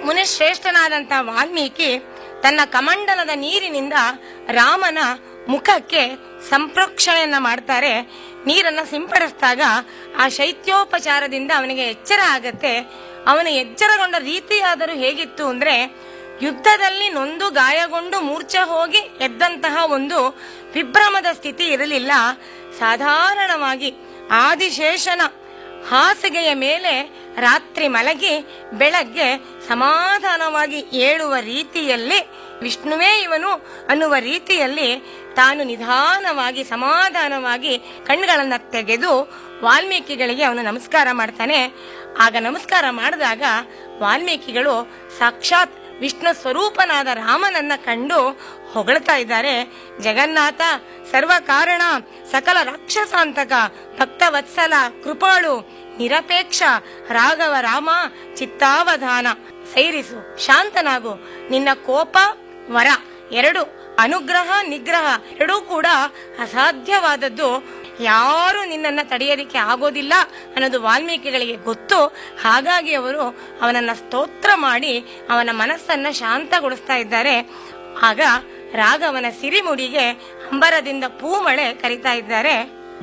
ಮುನಿಶ್ರೇಷ್ಠನಾದಂತ ವಾಲ್ಮೀಕಿ ತನ್ನ ಕಮಂಡಲದ ನೀರಿನಿಂದ ರಾಮನ ಮುಖಕ್ಕೆ ಸಂಪ್ರೋಕ್ಷಣೆಯನ್ನ ಮಾಡ್ತಾರೆ ನೀರನ್ನ ಸಿಂಪಡಿಸಿದಾಗ ಆ ಶೈತ್ಯೋಪಚಾರದಿಂದ ಅವನಿಗೆ ಎಚ್ಚರ ಆಗತ್ತೆ ಅವನು ಎಚ್ಚರಗೊಂಡ ರೀತಿಯಾದರೂ ಹೇಗಿತ್ತು ಅಂದ್ರೆ ಯುದ್ಧದಲ್ಲಿ ನೊಂದು ಗಾಯಗೊಂಡು ಮೂರ್ಛೆ ಹೋಗಿ ಎದ್ದಂತಹ ಒಂದು ವಿಭ್ರಮದ ಸ್ಥಿತಿ ಇರಲಿಲ್ಲ ಸಾಧಾರಣವಾಗಿ ಆದಿಶೇಷನ ಹಾಸಿಗೆಯ ಮೇಲೆ ರಾತ್ರಿ ಮಲಗಿ ಬೆಳಗ್ಗೆ ಸಮಾಧಾನವಾಗಿ ಏಳುವ ರೀತಿಯಲ್ಲಿ ವಿಷ್ಣುವೇ ಇವನು ಅನ್ನುವ ರೀತಿಯಲ್ಲಿ ತಾನು ನಿಧಾನವಾಗಿ ಸಮಾಧಾನವಾಗಿ ಕಣ್ಗಳನ್ನ ತೆಗೆದು ವಾಲ್ಮೀಕಿಗಳಿಗೆ ಅವನು ನಮಸ್ಕಾರ ಮಾಡ್ತಾನೆ ಆಗ ನಮಸ್ಕಾರ ಮಾಡಿದಾಗ ವಾಲ್ಮೀಕಿಗಳು ಸಾಕ್ಷಾತ್ ವಿಷ್ಣು ಸ್ವರೂಪನಾದ ರಾಮನನ್ನ ಕಂಡು ಹೊಗಳ್ತಾ ಇದ್ದಾರೆ ಜಗನ್ನಾಥ ಸರ್ವ ಕಾರಣ ಸಕಲ ರಾಕ್ಷಸಾಂತಕ ಭಕ್ತವತ್ಸಲ ಕೃಪಾಳು ನಿರಪೇಕ್ಷ ರಾಘವ ರಾಮ ಚಿತ್ತಾವಧಾನ ಸೈರಿಸು ಶಾಂತನಾಗು ನಿನ್ನ ಕೋಪ ವರ ಎರಡು ಅನುಗ್ರಹ ನಿಗ್ರಹ ಎರಡೂ ಕೂಡ ಅಸಾಧ್ಯವಾದದ್ದು ಯಾರು ನಿನ್ನನ್ನ ತಡೆಯೋದಿಕ್ಕೆ ಆಗೋದಿಲ್ಲ ಅನ್ನೋದು ವಾಲ್ಮೀಕಿಗಳಿಗೆ ಗೊತ್ತು ಹಾಗಾಗಿ ಅವರು ಅವನನ್ನ ಸ್ತೋತ್ರ ಮಾಡಿ ಅವನ ಮನಸ್ಸನ್ನ ಶಾಂತಗೊಳಿಸ್ತಾ ಇದ್ದಾರೆ ಆಗ ರಾಘವನ ಸಿರಿಮುಡಿಗೆ ಅಂಬರದಿಂದ ಪೂಮಳೆ ಕರಿತಾ ಇದ್ದಾರೆ